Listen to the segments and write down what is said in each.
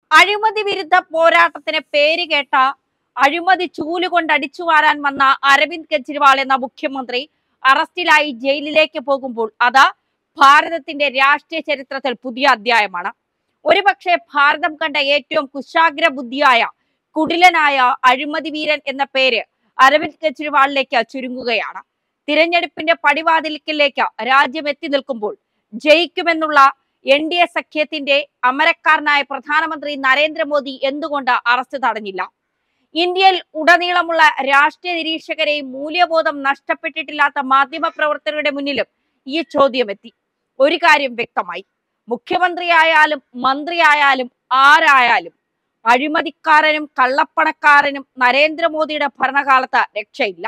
അഴിമതി വിരുദ്ധ പോരാട്ടത്തിന് പേര് കേട്ട അഴിമതി ചൂലുകൊണ്ട് അടിച്ചു വാരാൻ വന്ന അരവിന്ദ് കെജ്രിവാൾ എന്ന മുഖ്യമന്ത്രി അറസ്റ്റിലായി ജയിലിലേക്ക് പോകുമ്പോൾ അത് ഭാരതത്തിന്റെ രാഷ്ട്രീയ ചരിത്രത്തിൽ പുതിയ അധ്യായമാണ് ഒരുപക്ഷെ ഭാരതം കണ്ട ഏറ്റവും കുശാഗ്ര ബുദ്ധിയായ കുടിലനായ അഴിമതി വീരൻ എന്ന പേര് അരവിന്ദ് കെജ്രിവാളിലേക്ക് ചുരുങ്ങുകയാണ് തിരഞ്ഞെടുപ്പിന്റെ പടിവാതിൽക്കിലേക്ക് രാജ്യം എത്തി നിൽക്കുമ്പോൾ ജയിക്കുമെന്നുള്ള എൻ ഡി എ സഖ്യത്തിന്റെ അമരക്കാരനായ പ്രധാനമന്ത്രി നരേന്ദ്രമോദി എന്തുകൊണ്ട് അറസ്റ്റ് തടഞ്ഞില്ല ഇന്ത്യയിൽ ഉടനീളമുള്ള രാഷ്ട്രീയ നിരീക്ഷകരെയും മൂല്യബോധം നഷ്ടപ്പെട്ടിട്ടില്ലാത്ത മാധ്യമ പ്രവർത്തകരുടെ മുന്നിലും ഈ ചോദ്യം എത്തി ഒരു കാര്യം വ്യക്തമായി മുഖ്യമന്ത്രിയായാലും മന്ത്രിയായാലും ആരായാലും അഴിമതിക്കാരനും കള്ളപ്പണക്കാരനും നരേന്ദ്രമോദിയുടെ ഭരണകാലത്ത് രക്ഷയില്ല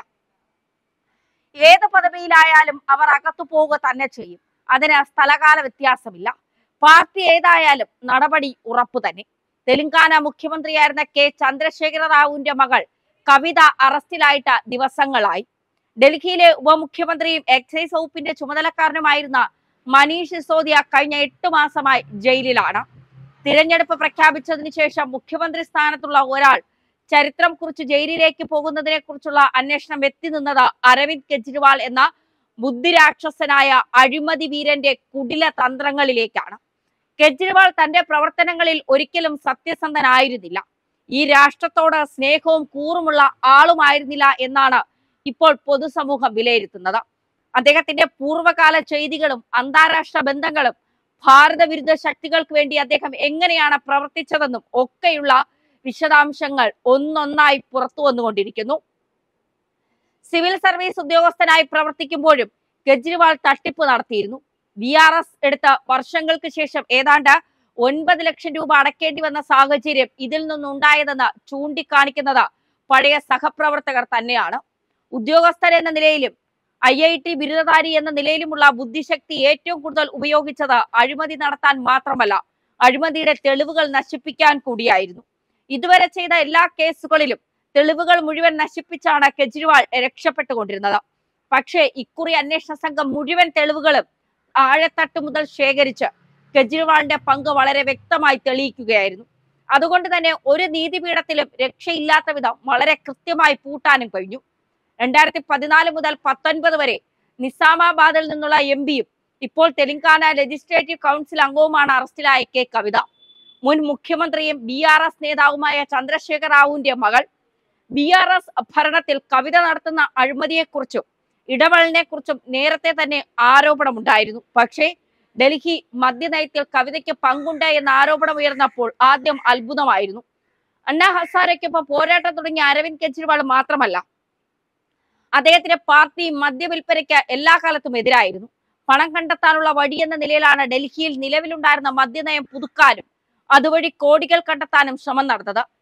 ഏത് പദവിയിലായാലും അവർ അകത്തു പോവുക തന്നെ ചെയ്യും അതിന് സ്ഥലകാല വ്യത്യാസമില്ല പാർട്ടി ഏതായാലും നടപടി ഉറപ്പു തന്നെ തെലങ്കാന മുഖ്യമന്ത്രിയായിരുന്ന കെ ചന്ദ്രശേഖര റാവുവിന്റെ മകൾ കവിത അറസ്റ്റിലായിട്ട് ദിവസങ്ങളായി ഡൽഹിയിലെ ഉപമുഖ്യമന്ത്രിയും എക്സൈസ് വകുപ്പിന്റെ ചുമതലക്കാരനുമായിരുന്ന മനീഷ് സിസോദിയ കഴിഞ്ഞ എട്ട് മാസമായി ജയിലിലാണ് തിരഞ്ഞെടുപ്പ് പ്രഖ്യാപിച്ചതിന് ശേഷം മുഖ്യമന്ത്രി സ്ഥാനത്തുള്ള ഒരാൾ ചരിത്രം കുറിച്ച് ജയിലിലേക്ക് പോകുന്നതിനെ കുറിച്ചുള്ള അന്വേഷണം എത്തി നിന്നത് അരവിന്ദ് കെജ്രിവാൾ എന്ന ബുദ്ധിരാക്ഷസനായ അഴിമതി വീരന്റെ കുടില തന്ത്രങ്ങളിലേക്കാണ് കെജ്രിവാൾ തന്റെ പ്രവർത്തനങ്ങളിൽ ഒരിക്കലും സത്യസന്ധനായിരുന്നില്ല ഈ രാഷ്ട്രത്തോട് സ്നേഹവും കൂറുമുള്ള ആളുമായിരുന്നില്ല എന്നാണ് ഇപ്പോൾ പൊതുസമൂഹം വിലയിരുത്തുന്നത് അദ്ദേഹത്തിന്റെ പൂർവ്വകാല ചെയ്തികളും അന്താരാഷ്ട്ര ബന്ധങ്ങളും ഭാരത വിരുദ്ധ ശക്തികൾക്ക് വേണ്ടി അദ്ദേഹം എങ്ങനെയാണ് പ്രവർത്തിച്ചതെന്നും ഒക്കെയുള്ള വിശദാംശങ്ങൾ ഒന്നൊന്നായി പുറത്തു വന്നുകൊണ്ടിരിക്കുന്നു സിവിൽ സർവീസ് ഉദ്യോഗസ്ഥനായി പ്രവർത്തിക്കുമ്പോഴും കെജ്രിവാൾ തട്ടിപ്പ് നടത്തിയിരുന്നു ബി ആർ എസ് എടുത്ത വർഷങ്ങൾക്ക് ശേഷം ഏതാണ്ട് ഒൻപത് ലക്ഷം രൂപ അടക്കേണ്ടി വന്ന സാഹചര്യം ഇതിൽ നിന്നുണ്ടായതെന്ന് ചൂണ്ടിക്കാണിക്കുന്നത് പഴയ സഹപ്രവർത്തകർ തന്നെയാണ് ഉദ്യോഗസ്ഥർ എന്ന നിലയിലും ഐ ഐ ടി ബിരുദധാരി എന്ന നിലയിലുമുള്ള ബുദ്ധിശക്തി ഏറ്റവും കൂടുതൽ ഉപയോഗിച്ചത് അഴിമതി നടത്താൻ മാത്രമല്ല അഴിമതിയുടെ തെളിവുകൾ നശിപ്പിക്കാൻ കൂടിയായിരുന്നു ഇതുവരെ ചെയ്ത എല്ലാ കേസുകളിലും തെളിവുകൾ മുഴുവൻ നശിപ്പിച്ചാണ് കെജ്രിവാൾ രക്ഷപ്പെട്ടുകൊണ്ടിരുന്നത് പക്ഷേ ഇക്കുറി അന്വേഷണ സംഘം മുഴുവൻ തെളിവുകളും ആഴത്തട്ട് മുതൽ ശേഖരിച്ച് കെജ്രിവാളിന്റെ പങ്ക് വളരെ വ്യക്തമായി തെളിയിക്കുകയായിരുന്നു അതുകൊണ്ട് തന്നെ ഒരു നീതിപീഠത്തിലും രക്ഷയില്ലാത്ത വിധം വളരെ കൃത്യമായി പൂട്ടാനും കഴിഞ്ഞു രണ്ടായിരത്തി പതിനാല് മുതൽ പത്തൊൻപത് വരെ നിസാമാബാദിൽ നിന്നുള്ള എം പിയും ഇപ്പോൾ തെലങ്കാന ലെജിസ്ലേറ്റീവ് കൗൺസിൽ അംഗവുമാണ് അറസ്റ്റിലായ കെ കവിത മുൻ മുഖ്യമന്ത്രിയും ബി ആർ എസ് നേതാവുമായ ചന്ദ്രശേഖർ റാവുവിന്റെ മകൾ ബി ആർ എസ് ഭരണത്തിൽ കവിത നടത്തുന്ന അഴിമതിയെക്കുറിച്ചും ഇടപെടലിനെ കുറിച്ചും നേരത്തെ തന്നെ ആരോപണമുണ്ടായിരുന്നു പക്ഷേ ഡൽഹി മദ്യനയത്തിൽ കവിതയ്ക്ക് പങ്കുണ്ട് എന്ന ആരോപണം ഉയർന്നപ്പോൾ ആദ്യം അത്ഭുതമായിരുന്നു അണ്ണാ ഹസാരയ്ക്കൊപ്പം പോരാട്ടം തുടങ്ങിയ അരവിന്ദ് കെജ്രിവാൾ മാത്രമല്ല അദ്ദേഹത്തിന്റെ പാർട്ടി മദ്യവിൽപ്പനയ്ക്ക് എല്ലാ കാലത്തും എതിരായിരുന്നു പണം കണ്ടെത്താനുള്ള വഴിയെന്ന നിലയിലാണ് ഡൽഹിയിൽ നിലവിലുണ്ടായിരുന്ന മദ്യനയം പുതുക്കാനും അതുവഴി കോടികൾ കണ്ടെത്താനും ശ്രമം നടന്നത്